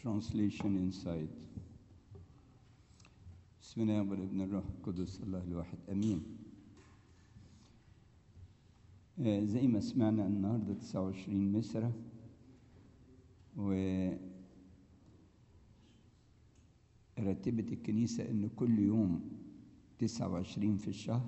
translation inside بسم الله والابن الروح القدس الله الواحد امين آه، زي ما سمعنا النهارده 29 مصر و رتبت الكنيسة إن كل يوم 29 في الشهر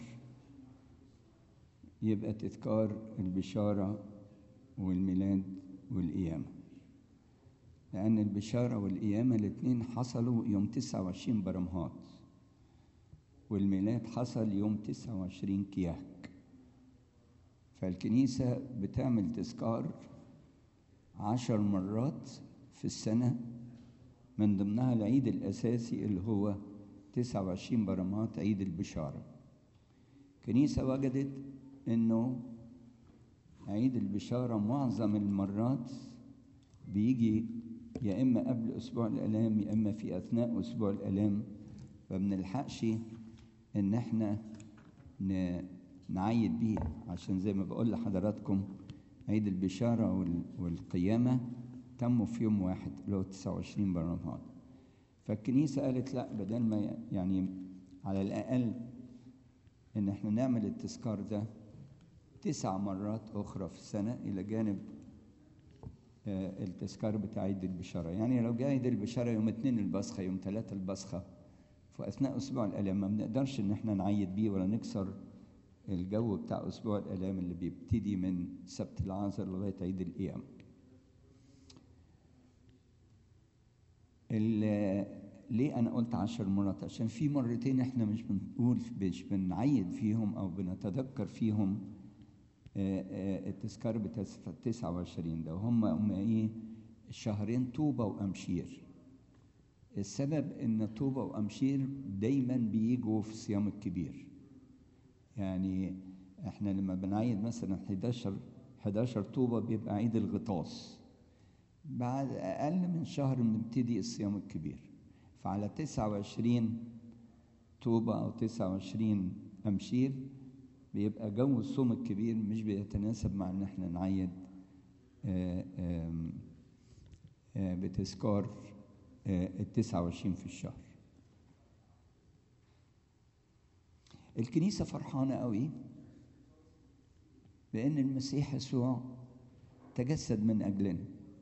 يبقى تذكار البشارة والميلاد والقيامة لأن البشارة والقيامة الاتنين حصلوا يوم 29 برمهات والميلاد حصل يوم 29 كياك فالكنيسة بتعمل تذكار عشر مرات في السنة من ضمنها العيد الأساسي اللي هو 29 برمات عيد البشارة كنيسة وجدت إنه عيد البشارة معظم المرات بيجي يا إما قبل أسبوع الآلام يا إما في أثناء أسبوع الآلام فبنلحقش إن إحنا ن- نعيد بيه عشان زي ما بقول لحضراتكم عيد البشارة وال- والقيامة تموا في يوم واحد اللي هو 29 برمضان فالكنيسة قالت لا بدل ما يعني على الأقل إن إحنا نعمل التذكار ده تسع مرات أخرى في السنة إلى جانب آه، التذكار بتاع عيد البشارة يعني لو جاء عيد البشارة يوم اتنين البصخة يوم تلاتة البصخة في أثناء أسبوع الآلام ما بنقدرش إن إحنا نعيد بيه ولا نكسر الجو بتاع أسبوع الآلام اللي بيبتدي من سبت العازر لغاية عيد القيامة ال- ليه أنا قلت عشر مرات عشان في مرتين إحنا مش بنقول مش بنعيد فيهم أو بنتذكر فيهم آه، آه، التذكار بتاع 29 ده وهم هم إيه شهرين طوبة وأمشير السبب إن طوبة وأمشير دايما بيجوا في الصيام الكبير يعني احنا لما بنعيد مثلا 11 11 طوبة بيبقى عيد الغطاس بعد أقل من شهر بنبتدي الصيام الكبير فعلى 29 طوبة أو 29 أمشير بيبقى جو الصوم الكبير مش بيتناسب مع إن احنا نعيد آه، آم، آه، بتذكار ال 29 في الشهر الكنيسة فرحانة قوي بأن المسيح يسوع تجسد من أجلنا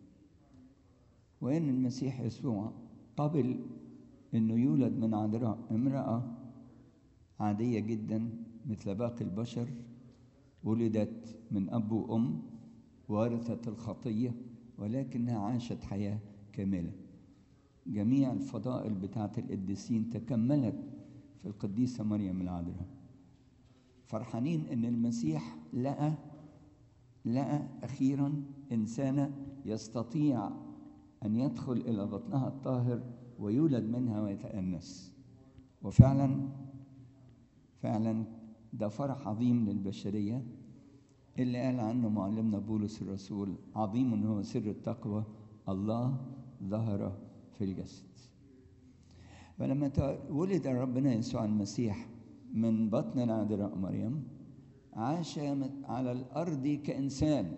وأن المسيح يسوع قبل أنه يولد من عذراء امرأة عادية جدا مثل باقي البشر ولدت من أب وأم وارثت الخطية ولكنها عاشت حياة كاملة جميع الفضائل بتاعت القديسين تكملت في القديسة مريم العذراء فرحانين ان المسيح لقى لقى اخيرا انسانه يستطيع ان يدخل الى بطنها الطاهر ويولد منها ويتأنس وفعلا فعلا ده فرح عظيم للبشريه اللي قال عنه معلمنا بولس الرسول عظيم هو سر التقوى الله ظهر في الجسد فلما ت- ولد ربنا يسوع المسيح من بطن العذراء مريم عاش على الأرض كإنسان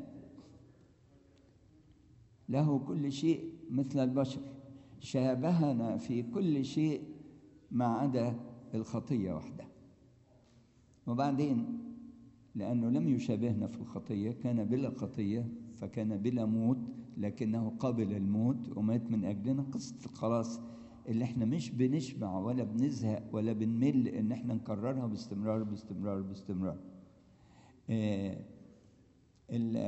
له كل شيء مثل البشر شابهنا في كل شيء ما عدا الخطية وحدها وبعدين لأنه لم يشابهنا في الخطية كان بلا خطية فكان بلا موت لكنه قبل الموت ومات من أجلنا قصة الخلاص اللي احنا مش بنشبع ولا بنزهق ولا بنمل ان احنا نكررها باستمرار باستمرار باستمرار آه، ال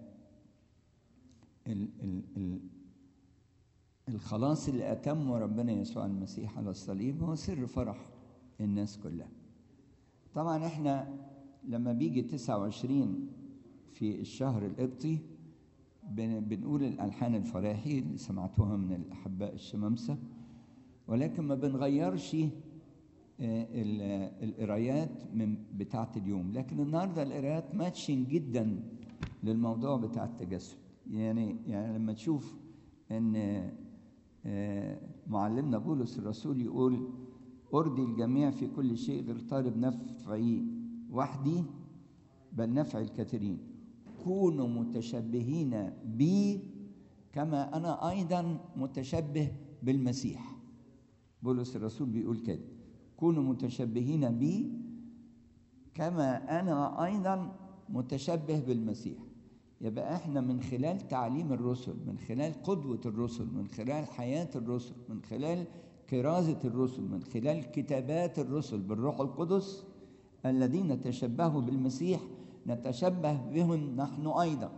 ال ال ال الخلاص اللي أتمه ربنا يسوع المسيح على الصليب هو سر فرح الناس كلها طبعا احنا لما بيجي 29 في الشهر القبطي بن- بنقول الألحان الفراحي اللي سمعتوها من الأحباء الشمامسة ولكن ما بنغيرش آه، ال- القرايات من بتاعة اليوم لكن النهارده القرايات ماتشنج جدا للموضوع بتاع التجسد يعني يعني لما تشوف ان آه، معلمنا بولس الرسول يقول أرضي الجميع في كل شيء غير طالب نفعي وحدي بل نفع الكثيرين كونوا متشبهين بي كما أنا أيضا متشبه بالمسيح بولس الرسول بيقول كده كونوا متشبهين بي كما أنا أيضا متشبه بالمسيح يبقى احنا من خلال تعليم الرسل من خلال قدوة الرسل من خلال حياة الرسل من خلال كرازة الرسل من خلال كتابات الرسل بالروح القدس الذين تشبهوا بالمسيح نتشبه بهم نحن أيضا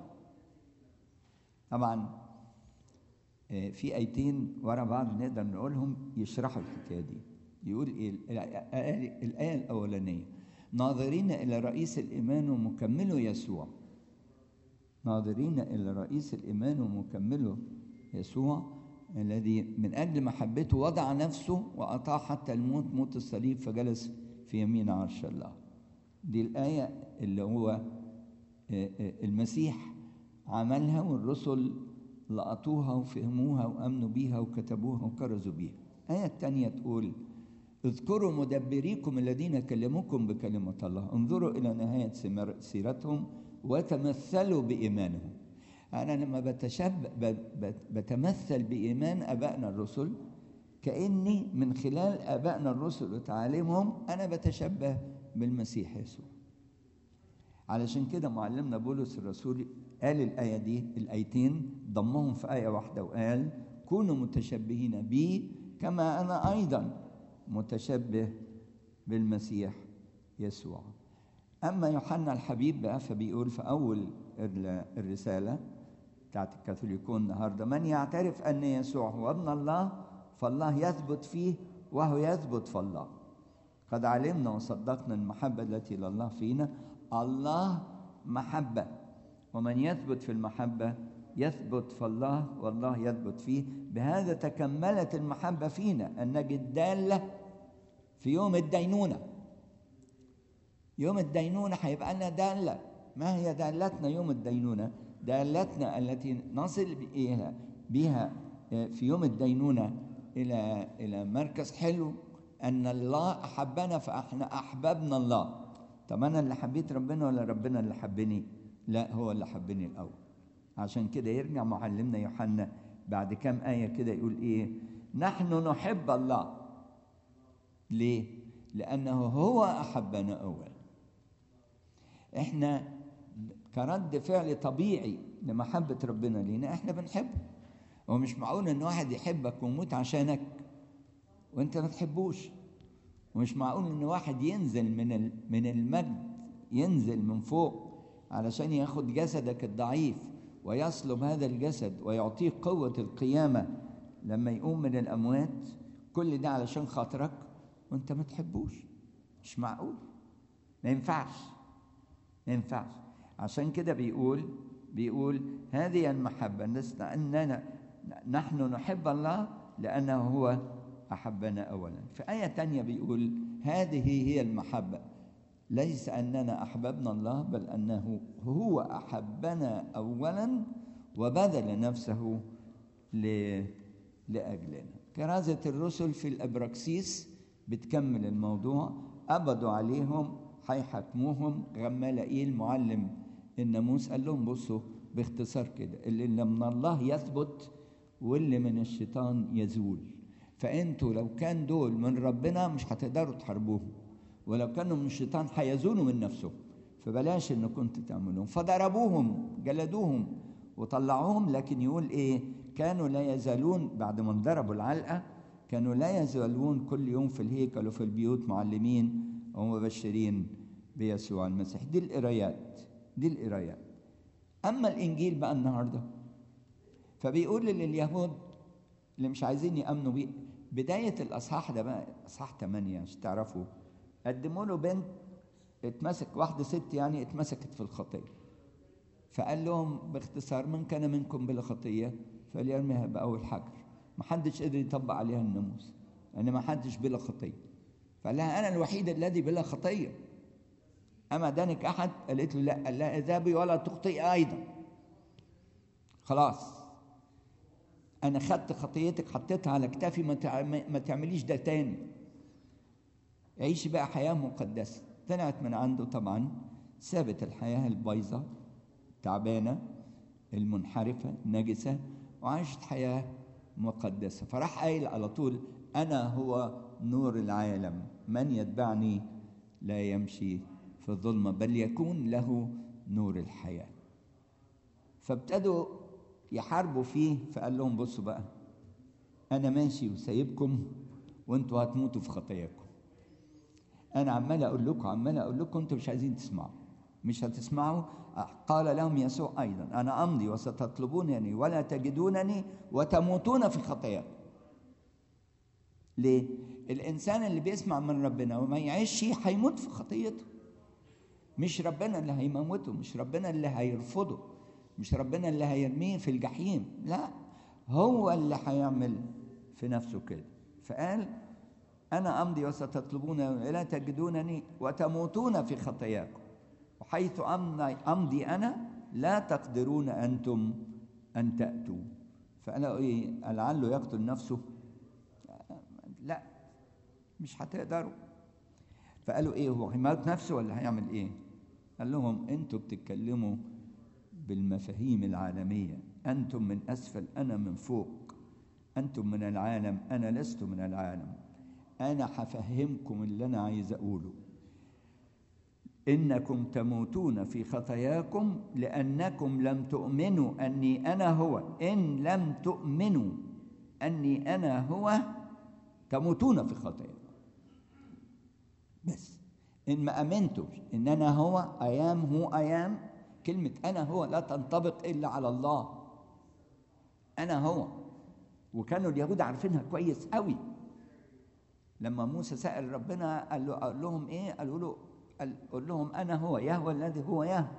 طبعا في ايتين ورا بعض نقدر نقولهم يشرحوا الحكايه دي يقول ايه الايه الاولانيه ناظرين الى رئيس الايمان ومكمله يسوع ناظرين الى رئيس الايمان ومكمله يسوع الذي من اجل محبته وضع نفسه واطاع حتى الموت موت الصليب فجلس في يمين عرش الله دي الايه اللي هو المسيح عملها والرسل لقطوها وفهموها وامنوا بيها وكتبوها وكرزوا بيها الايه الثانيه تقول اذكروا مدبريكم الذين كلموكم بكلمه الله انظروا الى نهايه سيرتهم وتمثلوا بايمانهم انا لما بتشبه بتمثل بايمان ابائنا الرسل كاني من خلال ابائنا الرسل وتعاليمهم انا بتشبه بالمسيح يسوع علشان كده معلمنا بولس الرسول قال الآية دي الآيتين ضمهم في آية واحدة وقال كونوا متشبهين بي كما أنا أيضا متشبه بالمسيح يسوع أما يوحنا الحبيب بقى فبيقول في أول الرسالة بتاعت الكاثوليكون النهارده من يعترف أن يسوع هو ابن الله فالله يثبت فيه وهو يثبت في الله قد علمنا وصدقنا المحبة التي لله فينا الله محبة ومن يثبت في المحبة يثبت في الله والله يثبت فيه بهذا تكملت المحبة فينا أن نجد دالة في يوم الدينونة يوم الدينونة هيبقى لنا دالة ما هي دالتنا يوم الدينونة دالتنا التي نصل إليها بها في يوم الدينونة إلى إلى مركز حلو أن الله أحبنا فإحنا أحببنا الله طب أنا اللي حبيت ربنا ولا ربنا اللي حبني؟ لا هو اللي حبني الأول عشان كده يرجع معلمنا يوحنا بعد كام آية كده يقول إيه نحن نحب الله ليه لأنه هو أحبنا أولا إحنا كرد فعل طبيعي لمحبة ربنا لينا إحنا بنحبه هو مش معقول إن واحد يحبك ويموت عشانك وأنت ما تحبوش ومش معقول إن واحد ينزل من من المجد ينزل من فوق علشان ياخد جسدك الضعيف ويصلب هذا الجسد ويعطيه قوة القيامة لما يقوم من الأموات كل ده علشان خاطرك وانت ما تحبوش مش معقول ما ينفعش ما ينفعش عشان كده بيقول بيقول هذه المحبة أننا نحن نحب الله لأنه هو أحبنا أولا في آية تانية بيقول هذه هي المحبة ليس أننا أحببنا الله بل أنه هو أحبنا أولا وبذل نفسه لأجلنا كرازة الرسل في الأبراكسيس بتكمل الموضوع قبضوا عليهم هيحاكموهم غمالائيل معلم الناموس قال لهم بصوا باختصار كده اللي من الله يثبت واللي من الشيطان يزول فانتوا لو كان دول من ربنا مش هتقدروا تحاربوهم ولو كانوا من الشيطان هيزولوا من نفسهم فبلاش ان كنتوا تعملوهم فضربوهم جلدوهم وطلعوهم لكن يقول ايه كانوا لا يزالون بعد ما انضربوا العلقه كانوا لا يزالون كل يوم في الهيكل وفي البيوت معلمين ومبشرين بيسوع المسيح دي القرايات دي القرايات اما الانجيل بقى النهارده فبيقول لليهود اللي مش عايزين يامنوا بيه بدايه الاصحاح ده بقى اصحاح 8 عشان تعرفوا قدموا له بنت اتمسك واحده ست يعني اتمسكت في الخطيه فقال لهم باختصار من كان منكم بلا خطيه فليرميها باول حجر ما حدش قدر يطبق عليها الناموس لان يعني ما حدش بلا خطيه فقال لها انا الوحيد الذي بلا خطيه اما دانك احد قالت له لا قال لها اذهبي ولا تخطئي ايضا خلاص انا خدت خطيتك حطيتها على كتافي ما ما تعمليش ده تاني عيشي بقى حياه مقدسه طلعت من عنده طبعا سابت الحياه البايظه تعبانه المنحرفه النجسه وعاشت حياة مقدسة فراح قايل على طول أنا هو نور العالم من يتبعني لا يمشي في الظلمة بل يكون له نور الحياة فابتدوا يحاربوا فيه فقال لهم بصوا بقى أنا ماشي وسايبكم وانتوا هتموتوا في خطاياكم أنا عمال أقول لكم عمال أقول لكم أنتوا مش عايزين تسمعوا مش هتسمعوا قال لهم يسوع أيضا أنا أمضي وستطلبونني ولا تجدونني وتموتون في خطاياكم ليه؟ الإنسان اللي بيسمع من ربنا وما يعيش هيموت في خطيته مش ربنا اللي هيموته مش ربنا اللي هيرفضه مش ربنا اللي هيرميه في الجحيم لا هو اللي هيعمل في نفسه كده فقال أنا أمضي وستطلبون ولا تجدونني وتموتون في خطاياكم وحيث أمضي أنا لا تقدرون أنتم أن تأتوا فقالوا إيه لعله يقتل نفسه لا مش هتقدروا فقالوا إيه هو هيموت نفسه ولا هيعمل إيه قال لهم أنتوا بتتكلموا بالمفاهيم العالمية أنتم من أسفل أنا من فوق أنتم من العالم أنا لست من العالم أنا هفهمكم اللي أنا عايز أقوله إنكم تموتون في خطاياكم لأنكم لم تؤمنوا أني أنا هو إن لم تؤمنوا أني أنا هو تموتون في خطاياكم بس إن ما أمنتوش إن أنا هو أيام هو أيام كلمة أنا هو لا تنطبق إلا على الله أنا هو وكانوا اليهود عارفينها كويس قوي لما موسى سأل ربنا قال, له قال لهم إيه قالوا له قال قل لهم أنا هو يهوى الذي هو يهوى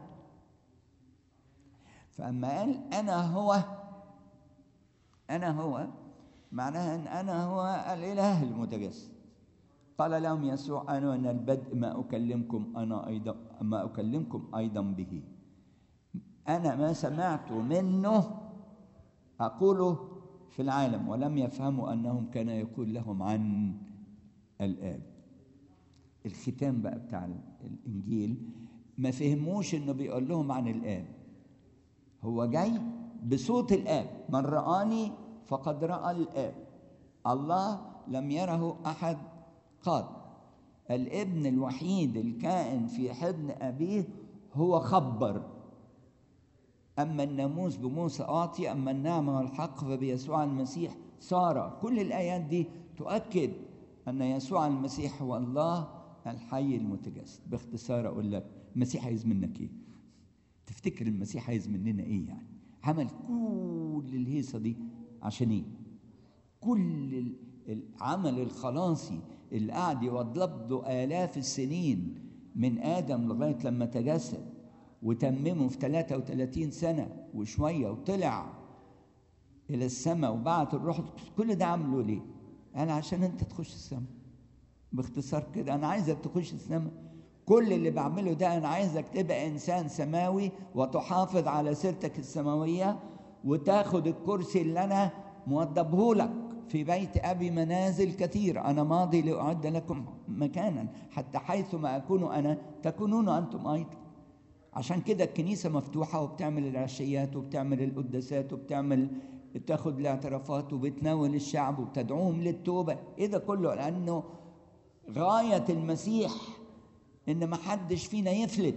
فأما قال أنا هو أنا هو معناها أن أنا هو الإله المتجسد قال لهم يسوع أنا من البدء ما أكلمكم أنا أيضا ما أكلمكم أيضا به أنا ما سمعت منه أقوله في العالم ولم يفهموا أنهم كان يقول لهم عن الآب الختام بقى بتاع الإنجيل ما فهموش إنه بيقول لهم عن الآب هو جاي بصوت الآب من رآني فقد رأى الآب الله لم يره أحد قط الابن الوحيد الكائن في حضن أبيه هو خبر أما الناموس بموسى أعطي أما النعمة والحق فبيسوع المسيح صار كل الآيات دي تؤكد أن يسوع المسيح هو الله الحي المتجسد باختصار أقول لك المسيح عايز منك إيه تفتكر المسيح عايز مننا إيه يعني عمل كل الهيصة دي عشان إيه كل العمل الخلاصي اللي قعد يوضب له آلاف السنين من آدم لغاية لما تجسد وتممه في 33 سنة وشوية وطلع إلى السماء وبعت الروح كل ده عمله ليه؟ قال عشان أنت تخش السماء باختصار كده أنا عايزك تخش السماء كل اللي بعمله ده أنا عايزك تبقى إنسان سماوي وتحافظ على سيرتك السماوية وتاخد الكرسي اللي أنا موضبه لك في بيت أبي منازل كثير أنا ماضي لأعد لكم مكانا حتى حيث ما أكون أنا تكونون أنتم أيضا عشان كده الكنيسة مفتوحة وبتعمل العشيات وبتعمل القداسات وبتعمل تاخد الاعترافات وبتناول الشعب وبتدعوهم للتوبة إيه ده كله لأنه غاية المسيح إن ما حدش فينا يفلت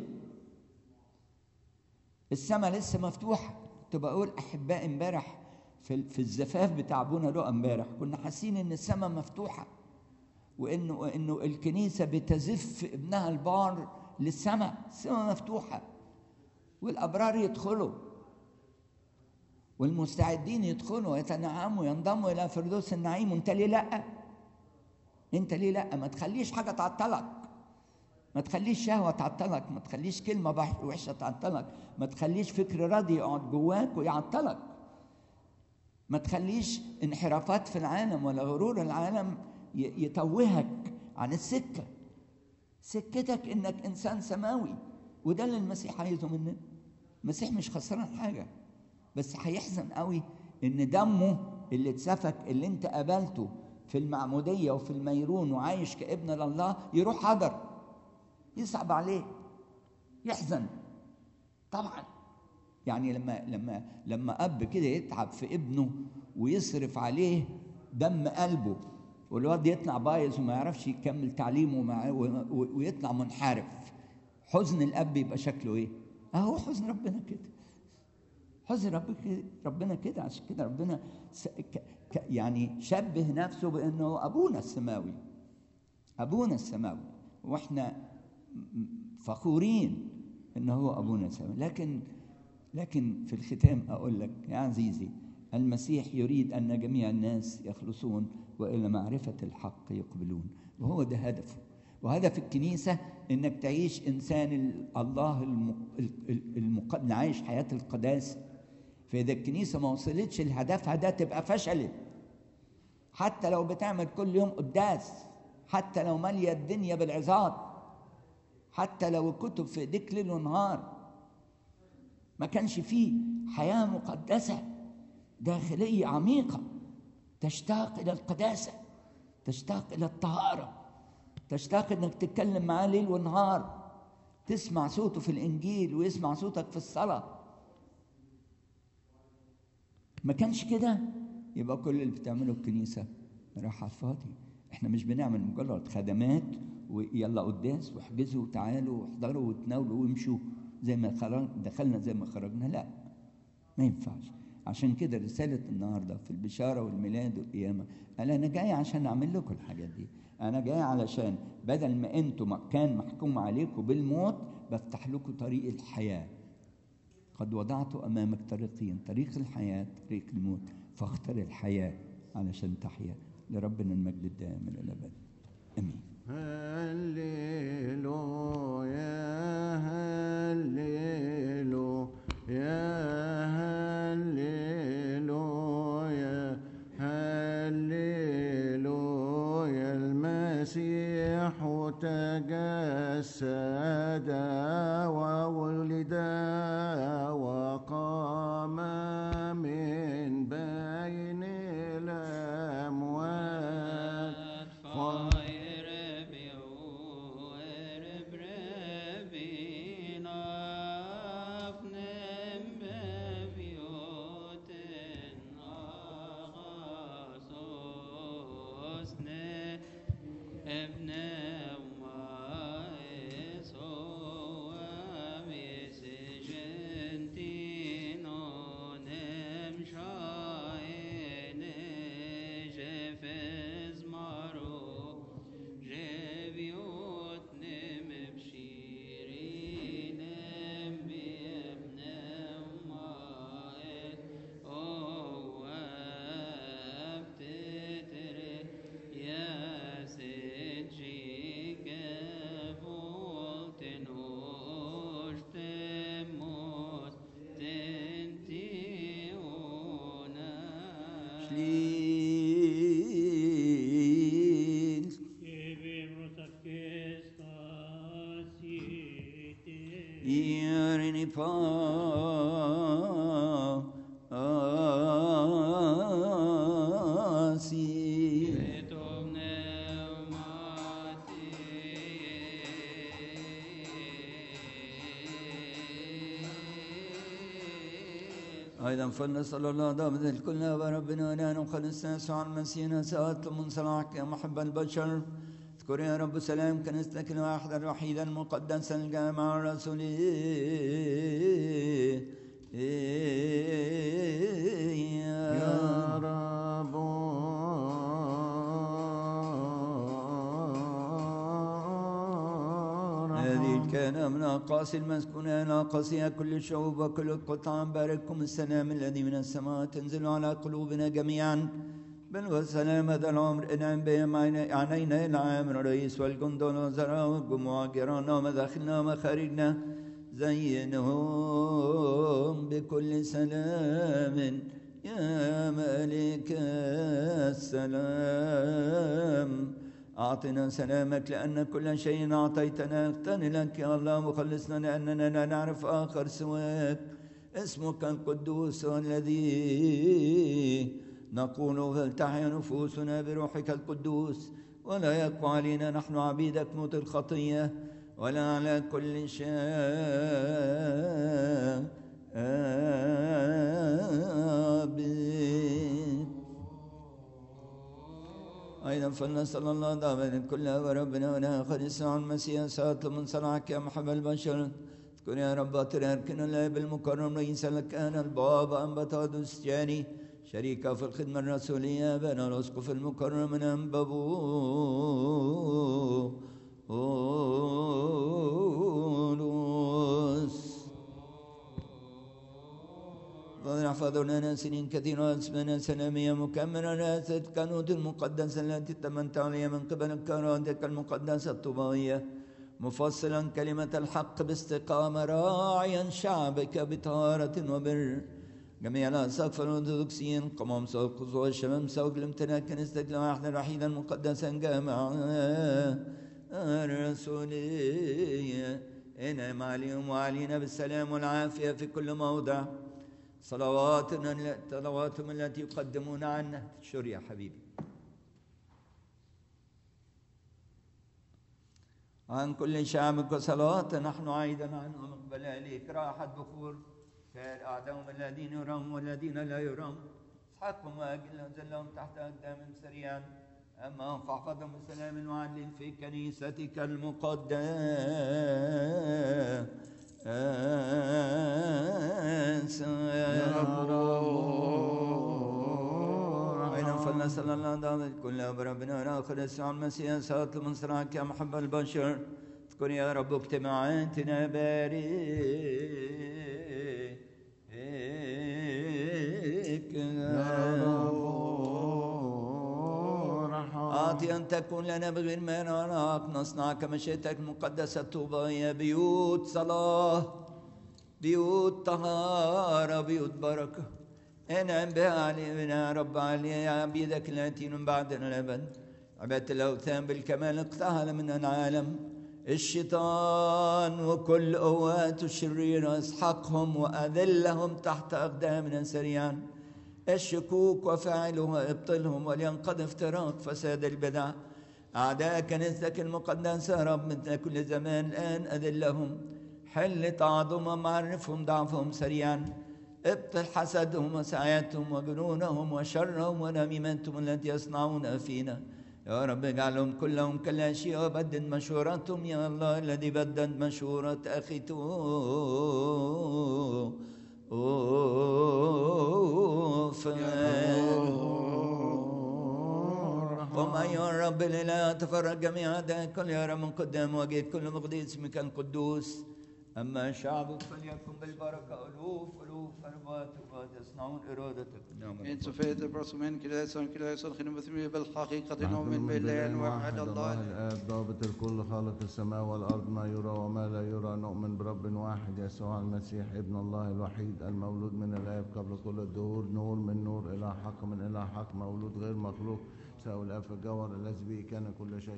السماء لسه مفتوحة كنت بقول أحباء امبارح في في الزفاف بتاع ابونا لؤى امبارح كنا حاسين ان السماء مفتوحه وانه انه الكنيسه بتزف ابنها البار للسماء السماء مفتوحه والابرار يدخلوا والمستعدين يدخلوا ويتنعموا وينضموا الى فردوس النعيم وانت ليه لا انت ليه لا ما تخليش حاجه تعطلك ما تخليش شهوه تعطلك ما تخليش كلمه وحشه تعطلك ما تخليش فكر راضي يقعد جواك ويعطلك ما تخليش انحرافات في العالم ولا غرور العالم يتوهك عن السكة سكتك انك انسان سماوي وده اللي المسيح عايزه مننا المسيح مش خسران حاجة بس هيحزن قوي ان دمه اللي اتسفك اللي انت قابلته في المعمودية وفي الميرون وعايش كابن لله يروح حضر يصعب عليه يحزن طبعا يعني لما لما لما اب كده يتعب في ابنه ويصرف عليه دم قلبه والواد يطلع بايظ وما يعرفش يكمل تعليمه ومع- و- و- ويطلع منحرف حزن الاب يبقى شكله ايه؟ اهو حزن ربنا كده حزن رب كده- ربنا كده عشان كده ربنا س- ك- ك- يعني شبه نفسه بانه ابونا السماوي ابونا السماوي واحنا م- فخورين ان هو ابونا السماوي لكن لكن في الختام اقول لك يا عزيزي المسيح يريد ان جميع الناس يخلصون والى معرفه الحق يقبلون وهو ده هدفه وهدف الكنيسه انك تعيش انسان ال- الله الم- ال- ال- المق... عايش حياه القداسه فاذا الكنيسه ما وصلتش لهدفها ده تبقى فشلت حتى لو بتعمل كل يوم قداس حتى لو ماليه الدنيا بالعظات حتى لو الكتب في ايديك ليل ونهار ما كانش فيه حياه مقدسه داخليه عميقه تشتاق الى القداسه تشتاق الى الطهاره تشتاق انك تتكلم معاه ليل ونهار تسمع صوته في الانجيل ويسمع صوتك في الصلاه ما كانش كده يبقى كل اللي بتعمله الكنيسه راح على الفاضي احنا مش بنعمل مجرد خدمات ويلا قداس واحجزوا وتعالوا واحضروا وتناولوا وامشوا زي ما خرج دخلنا زي ما خرجنا لا ما ينفعش عشان كده رسالة النهاردة في البشارة والميلاد والقيامة قال أنا جاي عشان أعمل لكم الحاجات دي أنا جاي علشان بدل ما أنتم كان محكوم عليكم بالموت بفتح لكم طريق الحياة قد وضعت أمامك طريقين طريق الحياة طريق الموت فاختر الحياة علشان تحيا لربنا المجد الدائم إلى الأبد آمين هللويا هللويا هللويا هللويا المسيح تجسد وولد وقام من بين الأموات Fire bjør brevin afnem bevjoten agasosne ebne umaeso amis gentino nem shaene jefez maro جبيوت نم بشيرين بيبنا ومائل أو أبتتري يا سيدجي قبولتن وشتموت تنتيونا شليل يرني فاسي Beethoven Mati أيضا فلنسأل الله دائما الكل وربنا ولا نخلص عن مسينا سألت من صلاحك يا محب البشر اذكر يا رب سلام كنيستك الواحدة الوحيدة المقدسة الجامعة الرسولية يا رب هذه كان من أقاصي المسكونة إلى أقاصيها كل الشعوب وكل القطع بارككم السلام الذي من السماء تنزل على قلوبنا جميعا بل والسلام هذا العمر انعم بهم عين- علينا العام الرئيس والجند والوزراء والجموع جيراننا ومداخلنا ومخارجنا زينهم بكل سلام يا ملك السلام أعطنا سلامك لأن كل شيء أعطيتنا اغتني لك يا الله مخلصنا لأننا لا نعرف آخر سواك اسمك القدوس الذي نقول فلتحيا نفوسنا بروحك القدوس ولا يقوى علينا نحن عبيدك موت الخطية ولا على كل شيء آمين أيضا فلنسأل الله دائما كلها وربنا وناخذ الساعة المسيح ساعة من صنعك يا محب البشر اذكر يا رب تركنا الله بالمكرم رئيس لك أنا البابا أنبت السجاني شريكة في الخدمة الرسولية بين الأسقف المكرم من أنبابو أولوس فضل احفظنا سنين كثيرة واسمنا سلامية مكملة رأست كانوت المقدسة التي تمنت عليها من قبل كرامتك المقدسة الطبائية مفصلا كلمة الحق باستقامة راعيا شعبك بطهارة وبر جميع الأساقف الأرثوذكسيين قمام سوق والشمام سوق الامتناع كنيستك الواحدة الوحيدة المقدسة جامعة الرسولية انعم عليهم وعلينا بالسلام والعافية في كل موضع صلواتنا صلواتهم التي يقدمون عنا شور يا حبيبي عن كل شعبك وصلوات نحن عيدا عنهم مقبل إليك راحت بخور سائر أعداهم الذين يرام والذين لا يرام اسحقهم وأجلهم زلهم تحت أقدامهم سريعا أما هم فاحفظهم بسلام وعدل في كنيستك المقدسة أيضا فلنسأل الله دعوة كل بربنا ونأخذ الساعة المسيح صلاة من صراعك يا محب البشر اذكر يا رب اجتماعاتنا بارك أعطي أن تكون لنا بغير ما نراك نصنع كمشيئتك المقدسة طوبى بيوت صلاة بيوت طهارة بيوت بركة انعم بها علينا يا رب علي يا عبيدك التي من بعدنا الأبد عبادة الأوثان بالكمال اقتهل من العالم الشيطان وكل قواته الشريرة اسحقهم وأذلهم تحت أقدامنا سريعا الشكوك وفاعلها ابطلهم ولينقض افتراق فساد البدع أعداء كنيستك المقدسة رب مثل كل زمان الآن أذلهم حل تعظمهم عرفهم ضعفهم سريعا ابطل حسدهم وسعياتهم وجنونهم وشرهم ونميمتهم التي يصنعون فينا يا رب اجعلهم كلهم كالاشياء وبدد مشورتهم يا الله الذي بدد مشورة أخي تو قم أيها الرب الإله تفرج جميع أعدائك كل يرى من قدام وجهك كل مقضي اسمك القدوس أما شعبك فليكن بالبركة ألوف ألوف أربات أربات يصنعون إرادتك نعم إن سفيت برسومين كلا يسون كلا يسون خنم بثمي بالحقيقة نؤمن بالله الواحد الله الآب ضابط الكل خالق السماء والأرض ما يرى وما لا يرى نؤمن برب واحد يسوع المسيح ابن الله الوحيد المولود من الآب قبل كل الدهور نور من نور إلى حق من إلى حق مولود غير مخلوق ساوي الآب في الجوهر الذي به كان كل شيء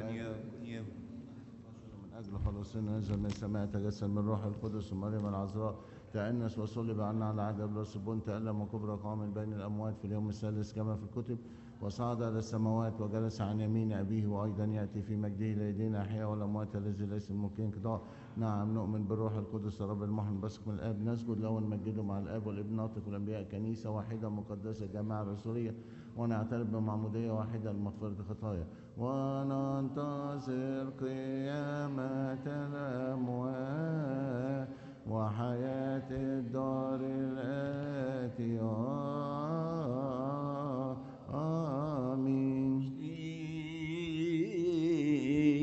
من أجل خلاصنا نزل من السماء تجسد من روح القدس ومريم العذراء تأنس وصلب عنا على عهد أبلس البون تألم وكبرى قام من بين الأموات في اليوم الثالث كما في الكتب وصعد إلى السماوات وجلس عن يمين أبيه وأيضا يأتي في مجده ليدين أحياء والأموات الذي ليس الممكن قضاء نعم نؤمن بالروح القدس رب المحن بسك من الآب نسجد له ونمجده مع الآب والابن ناطق والأنبياء كنيسة واحدة مقدسة جماعة رسولية ونعترف بمعمودية واحدة لمغفرة الخطايا وننتظر قيامة الأموات وحياة الدار الآتية آمين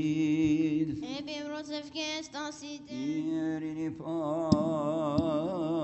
Stil. Ebbe brottsefke stansite. Ieri far